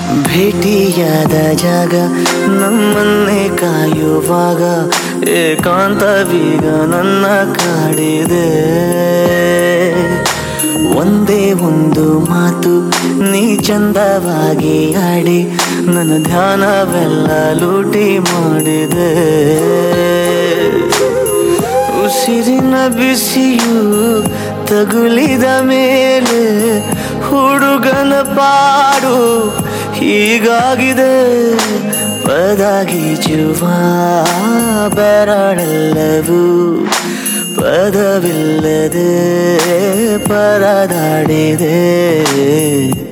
ಭೇಟಿಯಾದ ಜಾಗ ನಮ್ಮನ್ನೇ ಕಾಯುವಾಗ ಏಕಾಂತವೀಗ ನನ್ನ ಕಾಡಿದೆ ಒಂದೇ ಒಂದು ಮಾತು ನೀ ಚಂದವಾಗಿ ಆಡಿ ನನ್ನ ಧ್ಯಾನವೆಲ್ಲ ಲೂಟಿ ಮಾಡಿದೆ ಉಸಿರಿನ ಬಿಸಿಯು ತಗುಲಿದ ಮೇಲೆ ಹುಡುಗನ ಪಾಡು ಹೀಗಾಗಿದೆ ಪದಗೀಜುವ ಬೆರಳೆಲ್ಲವೂ ಪದವಿಲ್ಲದೆ ಪರದಾಡಿದೆ